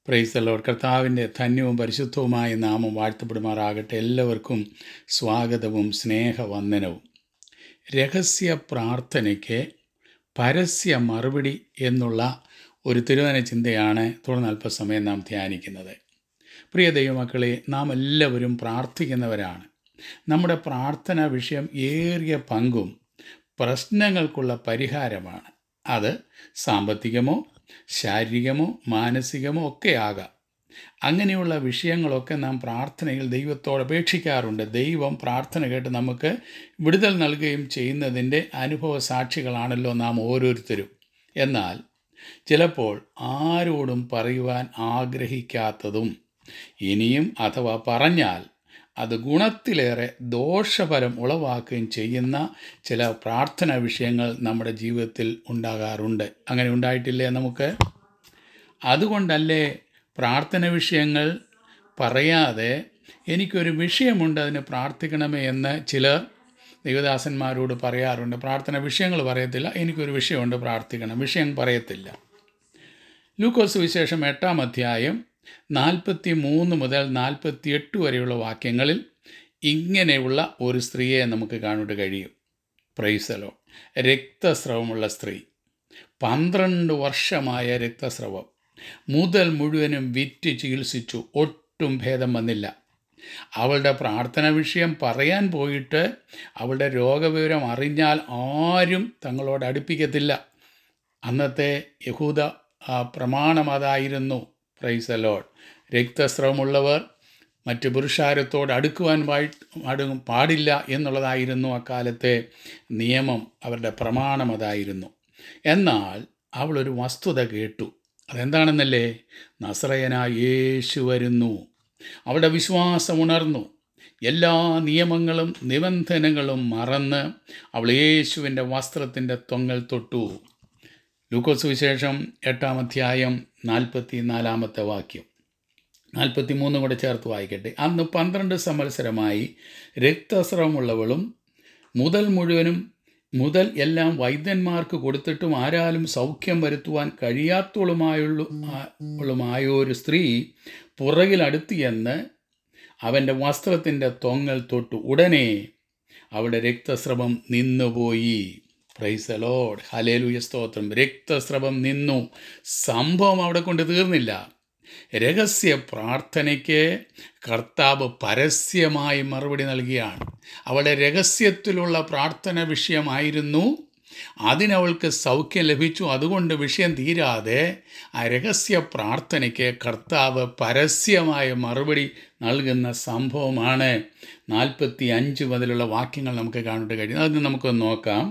പ്രൈസലോർ കർത്താവിൻ്റെ ധന്യവും പരിശുദ്ധവുമായ നാമം വാഴ്ത്തപ്പെടുമാറാകട്ടെ എല്ലാവർക്കും സ്വാഗതവും സ്നേഹവന്ദനവും രഹസ്യ പ്രാർത്ഥനയ്ക്ക് പരസ്യ മറുപടി എന്നുള്ള ഒരു തിരുവന ചിന്തയാണ് തുടർന്ന് അല്പസമയം നാം ധ്യാനിക്കുന്നത് പ്രിയ ദൈവമക്കളെ നാം എല്ലാവരും പ്രാർത്ഥിക്കുന്നവരാണ് നമ്മുടെ പ്രാർത്ഥനാ വിഷയം ഏറിയ പങ്കും പ്രശ്നങ്ങൾക്കുള്ള പരിഹാരമാണ് അത് സാമ്പത്തികമോ ശാരീരികമോ മാനസികമോ ഒക്കെ ആകാം അങ്ങനെയുള്ള വിഷയങ്ങളൊക്കെ നാം പ്രാർത്ഥനയിൽ ദൈവത്തോട് അപേക്ഷിക്കാറുണ്ട് ദൈവം പ്രാർത്ഥന കേട്ട് നമുക്ക് വിടുതൽ നൽകുകയും ചെയ്യുന്നതിൻ്റെ അനുഭവ സാക്ഷികളാണല്ലോ നാം ഓരോരുത്തരും എന്നാൽ ചിലപ്പോൾ ആരോടും പറയുവാൻ ആഗ്രഹിക്കാത്തതും ഇനിയും അഥവാ പറഞ്ഞാൽ അത് ഗുണത്തിലേറെ ദോഷഫലം ഉളവാക്കുകയും ചെയ്യുന്ന ചില പ്രാർത്ഥനാ വിഷയങ്ങൾ നമ്മുടെ ജീവിതത്തിൽ ഉണ്ടാകാറുണ്ട് അങ്ങനെ ഉണ്ടായിട്ടില്ലേ നമുക്ക് അതുകൊണ്ടല്ലേ പ്രാർത്ഥന വിഷയങ്ങൾ പറയാതെ എനിക്കൊരു വിഷയമുണ്ട് അതിന് പ്രാർത്ഥിക്കണമേ എന്ന് ചിലർ ദൈവദാസന്മാരോട് പറയാറുണ്ട് പ്രാർത്ഥന വിഷയങ്ങൾ പറയത്തില്ല എനിക്കൊരു വിഷയമുണ്ട് പ്രാർത്ഥിക്കണം വിഷയം പറയത്തില്ല ലൂക്കോസ് വിശേഷം എട്ടാം അധ്യായം നാൽപ്പത്തി മൂന്ന് മുതൽ നാൽപ്പത്തി എട്ട് വരെയുള്ള വാക്യങ്ങളിൽ ഇങ്ങനെയുള്ള ഒരു സ്ത്രീയെ നമുക്ക് കാണുവാൻ കഴിയും പ്രൈസലോ രക്തസ്രവമുള്ള സ്ത്രീ പന്ത്രണ്ട് വർഷമായ രക്തസ്രവം മുതൽ മുഴുവനും വിറ്റ് ചികിത്സിച്ചു ഒട്ടും ഭേദം വന്നില്ല അവളുടെ പ്രാർത്ഥന വിഷയം പറയാൻ പോയിട്ട് അവളുടെ രോഗവിവരം അറിഞ്ഞാൽ ആരും തങ്ങളോട് അടുപ്പിക്കത്തില്ല അന്നത്തെ യഹൂദ ആ, പ്രമാണം അതായിരുന്നു പ്രൈസ് അലോഡ് രക്തസ്രവമുള്ളവർ മറ്റ് പുരുഷാരത്തോട് അടുക്കുവാൻ പായി- അടു- പാടില്ല എന്നുള്ളതായിരുന്നു അക്കാലത്തെ നിയമം അവരുടെ പ്രമാണം അതായിരുന്നു എന്നാൽ അവളൊരു വസ്തുത കേട്ടു അതെന്താണെന്നല്ലേ നസ്രയനായ യേശു വരുന്നു അവളുടെ വിശ്വാസം ഉണർന്നു എല്ലാ നിയമങ്ങളും നിബന്ധനകളും മറന്ന് അവൾ യേശുവിൻ്റെ വസ്ത്രത്തിൻ്റെ തൊങ്ങൽ തൊട്ടു ലൂക്കോസ് വിശേഷം എട്ടാം അധ്യായം നാൽപ്പത്തി നാലാമത്തെ വാക്യം നാൽപ്പത്തി മൂന്നും കൂടെ ചേർത്ത് വായിക്കട്ടെ അന്ന് പന്ത്രണ്ട് സംവത്സരമായി രക്തസ്രവമുള്ളവളും മുതൽ മുഴുവനും മുതൽ എല്ലാം വൈദ്യന്മാർക്ക് കൊടുത്തിട്ടും ആരാലും സൗഖ്യം വരുത്തുവാൻ കഴിയാത്തവളുമായുള്ള ഉള്ളുമായ ഒരു സ്ത്രീ പുറകിലടുത്ത് എന്ന് അവൻ്റെ വസ്ത്രത്തിൻ്റെ തൊങ്ങൽ തൊട്ടു ഉടനെ അവിടെ രക്തസ്രവം നിന്നുപോയി പ്രൈസ് ലോഡ് ഹലേലുയ സ്തോത്രം രക്തസ്രവം നിന്നു സംഭവം അവിടെ കൊണ്ട് തീർന്നില്ല രഹസ്യ പ്രാർത്ഥനയ്ക്ക് കർത്താവ് പരസ്യമായി മറുപടി നൽകിയാണ് അവളുടെ രഹസ്യത്തിലുള്ള പ്രാർത്ഥന വിഷയമായിരുന്നു അതിനവൾക്ക് സൗഖ്യം ലഭിച്ചു അതുകൊണ്ട് വിഷയം തീരാതെ ആ രഹസ്യ പ്രാർത്ഥനയ്ക്ക് കർത്താവ് പരസ്യമായ മറുപടി നൽകുന്ന സംഭവമാണ് നാൽപ്പത്തി അഞ്ച് മുതലുള്ള വാക്യങ്ങൾ നമുക്ക് കാണാൻ കഴിയും അത് നമുക്കൊന്ന് നോക്കാം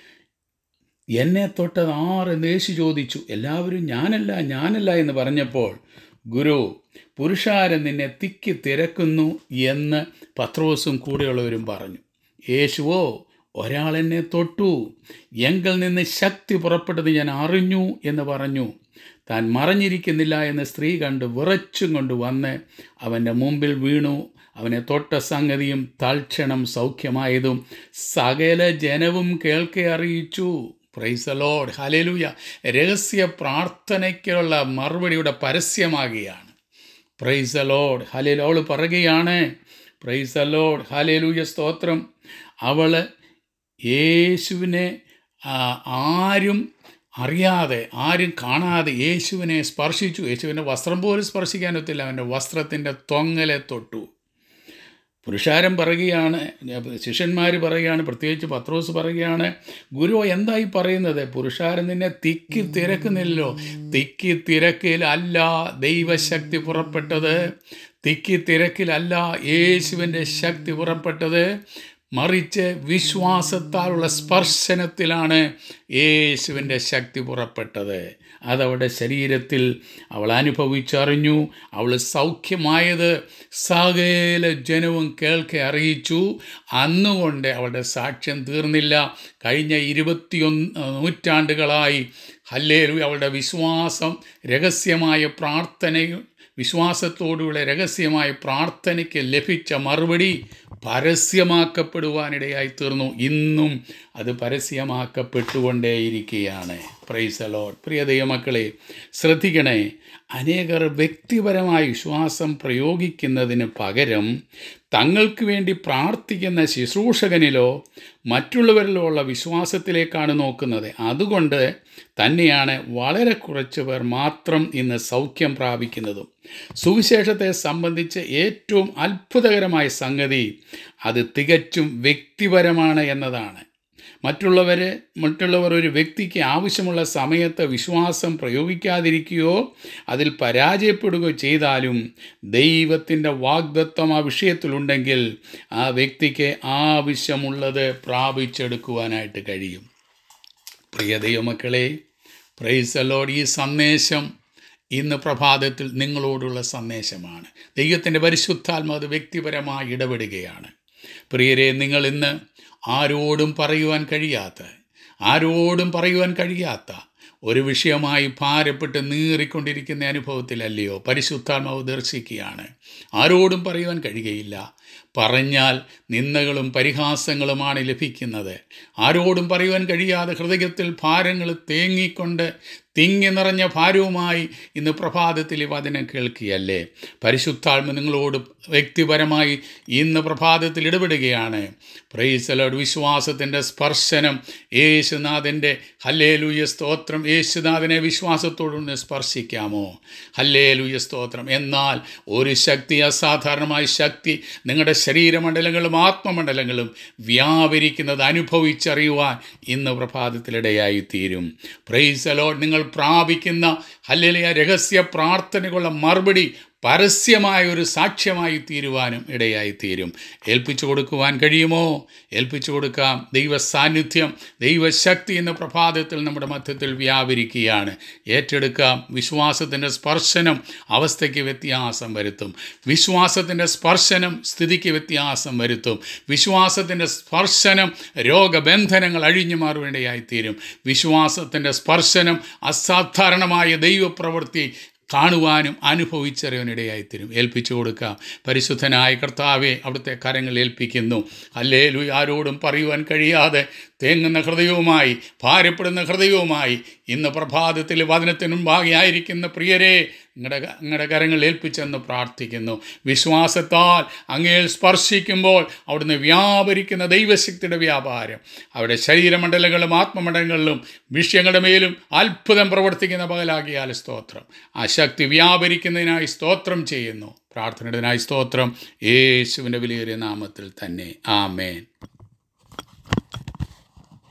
എന്നെ തൊട്ടത് ആരെന്ന് യേശു ചോദിച്ചു എല്ലാവരും ഞാനല്ല ഞാനല്ല എന്ന് പറഞ്ഞപ്പോൾ ഗുരു പുരുഷാരൻ നിന്നെ തിക്കി തിരക്കുന്നു എന്ന് പത്രോസും കൂടെയുള്ളവരും പറഞ്ഞു യേശുവോ ഒരാൾ എന്നെ തൊട്ടു എങ്കിൽ നിന്ന് ശക്തി പുറപ്പെട്ടത് ഞാൻ അറിഞ്ഞു എന്ന് പറഞ്ഞു താൻ മറഞ്ഞിരിക്കുന്നില്ല എന്ന് സ്ത്രീ കണ്ട് വിറച്ചും കൊണ്ട് വന്ന് അവൻ്റെ മുമ്പിൽ വീണു അവനെ തൊട്ട സംഗതിയും തൽക്ഷണം സൗഖ്യമായതും സകല ജനവും കേൾക്കെ അറിയിച്ചു പ്രൈസലോഡ് ഹലേലൂയ രഹസ്യ പ്രാർത്ഥനയ്ക്കുള്ള മറുപടിയുടെ പരസ്യമാകുകയാണ് പ്രൈസലോഡ് ഹലേൽ അവൾ പറയുകയാണ് പ്രൈസലോഡ് ഹലേലൂയ സ്തോത്രം അവൾ യേശുവിനെ ആ, ആരും അറിയാതെ ആരും കാണാതെ യേശുവിനെ സ്പർശിച്ചു യേശുവിൻ്റെ വസ്ത്രം പോലും സ്പർശിക്കാനൊത്തില്ല അവൻ്റെ വസ്ത്രത്തിൻ്റെ തൊങ്ങലെ തൊട്ടു പുരുഷാരം പറയുകയാണ് ശിഷ്യന്മാർ പറയുകയാണ് പ്രത്യേകിച്ച് പത്രോസ് പറയുകയാണ് ഗുരു എന്തായി പറയുന്നത് പുരുഷാരം നിന്നെ തിക്കി തിരക്കുന്നില്ലല്ലോ തിക്കി തിരക്കിലല്ല ദൈവശക്തി പുറപ്പെട്ടത് തിക്കി തിരക്കിലല്ല യേശുവിൻ്റെ ശക്തി പുറപ്പെട്ടത് മറിച്ച് വിശ്വാസത്താലുള്ള സ്പർശനത്തിലാണ് യേശുവിൻ്റെ ശക്തി പുറപ്പെട്ടത് അതവളുടെ ശരീരത്തിൽ അവൾ അനുഭവിച്ചറിഞ്ഞു അവൾ സൗഖ്യമായത് സകല ജനവും കേൾക്കെ അറിയിച്ചു അന്നുകൊണ്ട് അവളുടെ സാക്ഷ്യം തീർന്നില്ല കഴിഞ്ഞ ഇരുപത്തിയൊന്ന് നൂറ്റാണ്ടുകളായി ഹല്ലേലു അവളുടെ വിശ്വാസം രഹസ്യമായ പ്രാർത്ഥനയും വിശ്വാസത്തോടുള്ള രഹസ്യമായ പ്രാർത്ഥനയ്ക്ക് ലഭിച്ച മറുപടി പരസ്യമാക്കപ്പെടുവാനിടയായി തീർന്നു ഇന്നും അത് പരസ്യമാക്കപ്പെട്ടുകൊണ്ടേയിരിക്കുകയാണ് പ്രൈസ് അലോട്ട് പ്രിയ ദൈവമക്കളെ ശ്രദ്ധിക്കണേ അനേകർ വ്യക്തിപരമായ വിശ്വാസം പ്രയോഗിക്കുന്നതിന് പകരം തങ്ങൾക്ക് വേണ്ടി പ്രാർത്ഥിക്കുന്ന ശുശ്രൂഷകനിലോ മറ്റുള്ളവരിലോ ഉള്ള വിശ്വാസത്തിലേക്കാണ് നോക്കുന്നത് അതുകൊണ്ട് തന്നെയാണ് വളരെ കുറച്ച് പേർ മാത്രം ഇന്ന് സൗഖ്യം പ്രാപിക്കുന്നതും സുവിശേഷത്തെ സംബന്ധിച്ച് ഏറ്റവും അത്ഭുതകരമായ സംഗതി അത് തികച്ചും വ്യക്തിപരമാണ് എന്നതാണ് മറ്റുള്ളവർ മറ്റുള്ളവർ ഒരു വ്യക്തിക്ക് ആവശ്യമുള്ള സമയത്ത് വിശ്വാസം പ്രയോഗിക്കാതിരിക്കുകയോ അതിൽ പരാജയപ്പെടുകയോ ചെയ്താലും ദൈവത്തിൻ്റെ വാഗ്ദത്വം ആ വിഷയത്തിലുണ്ടെങ്കിൽ ആ വ്യക്തിക്ക് ആവശ്യമുള്ളത് പ്രാപിച്ചെടുക്കുവാനായിട്ട് കഴിയും പ്രിയ ദൈവമക്കളെ പ്രൈസ് അലോഡ് ഈ സന്ദേശം ഇന്ന് പ്രഭാതത്തിൽ നിങ്ങളോടുള്ള സന്ദേശമാണ് ദൈവത്തിൻ്റെ പരിശുദ്ധാത്മ അത് വ്യക്തിപരമായി ഇടപെടുകയാണ് പ്രിയരെ നിങ്ങൾ ഇന്ന് ആരോടും പറയുവാൻ കഴിയാത്ത ആരോടും പറയുവാൻ കഴിയാത്ത ഒരു വിഷയമായി ഭാരപ്പെട്ട് നീറിക്കൊണ്ടിരിക്കുന്ന അനുഭവത്തിലല്ലയോ പരിശുദ്ധാത്മാവ് ദർശിക്കുകയാണ് ആരോടും പറയുവാൻ കഴിയുകയില്ല പറഞ്ഞാൽ നിന്ദകളും പരിഹാസങ്ങളുമാണ് ലഭിക്കുന്നത് ആരോടും പറയുവാൻ കഴിയാതെ ഹൃദയത്തിൽ ഭാരങ്ങൾ തേങ്ങിക്കൊണ്ട് തിങ്ങി നിറഞ്ഞ ഭാരവുമായി ഇന്ന് പ്രഭാതത്തിൽ ഈ വചനം കേൾക്കുകയല്ലേ പരിശുദ്ധാത്മ നിങ്ങളോട് വ്യക്തിപരമായി ഇന്ന് പ്രഭാതത്തിൽ ഇടപെടുകയാണ് പ്രൈസലോട് വിശ്വാസത്തിൻ്റെ സ്പർശനം യേശുനാഥൻ്റെ ഹല്ലേലൂയ സ്തോത്രം യേശുനാഥനെ വിശ്വാസത്തോടൊന്ന് സ്പർശിക്കാമോ ഹല്ലേലൂയ സ്തോത്രം എന്നാൽ ഒരു ശക്തി അസാധാരണമായ ശക്തി നിങ്ങളുടെ ശരീരമണ്ഡലങ്ങളും ആത്മമണ്ഡലങ്ങളും വ്യാപരിക്കുന്നത് അനുഭവിച്ചറിയുവാൻ ഇന്ന് പ്രഭാതത്തിലിടയായി തീരും പ്രൈസലോട് നിങ്ങൾ പ്രാപിക്കുന്ന ഹല്ലേലൂയ രഹസ്യ പ്രാർത്ഥനകളുള്ള മറുപടി പരസ്യമായ ഒരു സാക്ഷ്യമായി തീരുവാനും ഇടയായി തീരും ഏൽപ്പിച്ചു കൊടുക്കുവാൻ കഴിയുമോ ഏൽപ്പിച്ചു കൊടുക്കാം ദൈവ സാന്നിധ്യം ദൈവശക്തി എന്ന പ്രഭാതത്തിൽ നമ്മുടെ മധ്യത്തിൽ വ്യാപരിക്കുകയാണ് ഏറ്റെടുക്കാം വിശ്വാസത്തിൻ്റെ സ്പർശനം അവസ്ഥയ്ക്ക് വ്യത്യാസം വരുത്തും വിശ്വാസത്തിൻ്റെ സ്പർശനം സ്ഥിതിക്ക് വ്യത്യാസം വരുത്തും വിശ്വാസത്തിൻ്റെ സ്പർശനം രോഗബന്ധനങ്ങൾ അഴിഞ്ഞു മാറുവേണ്ടയായി തീരും വിശ്വാസത്തിൻ്റെ സ്പർശനം അസാധാരണമായ ദൈവപ്രവൃത്തി കാണുവാനും അനുഭവിച്ചറിയാനിടയായിത്തരും ഏൽപ്പിച്ചു കൊടുക്കാം പരിശുദ്ധനായ കർത്താവെ അവിടുത്തെ കരങ്ങൾ ഏൽപ്പിക്കുന്നു അല്ലേലു ആരോടും പറയുവാൻ കഴിയാതെ തേങ്ങുന്ന ഹൃദയവുമായി ഭാരപ്പെടുന്ന ഹൃദയവുമായി ഇന്ന് പ്രഭാതത്തിൽ വചനത്തിന് മുമ്പാകെ ആയിരിക്കുന്ന പ്രിയരെ നിങ്ങളുടെ നിങ്ങളുടെ കരങ്ങൾ ഏൽപ്പിച്ചെന്ന് പ്രാർത്ഥിക്കുന്നു വിശ്വാസത്താൽ അങ്ങേൽ സ്പർശിക്കുമ്പോൾ അവിടുന്ന് വ്യാപരിക്കുന്ന ദൈവശക്തിയുടെ വ്യാപാരം അവിടെ ശരീരമണ്ഡലങ്ങളും ആത്മമണ്ഡലങ്ങളിലും വിഷയങ്ങളുടെ മേലും അത്ഭുതം പ്രവർത്തിക്കുന്ന പകലാകിയാൽ സ്തോത്രം ആ ശക്തി വ്യാപരിക്കുന്നതിനായി സ്തോത്രം ചെയ്യുന്നു പ്രാർത്ഥനയുടേതിനായി സ്തോത്രം യേശുവിൻ്റെ വിലയേറിയ നാമത്തിൽ തന്നെ ആമേൻ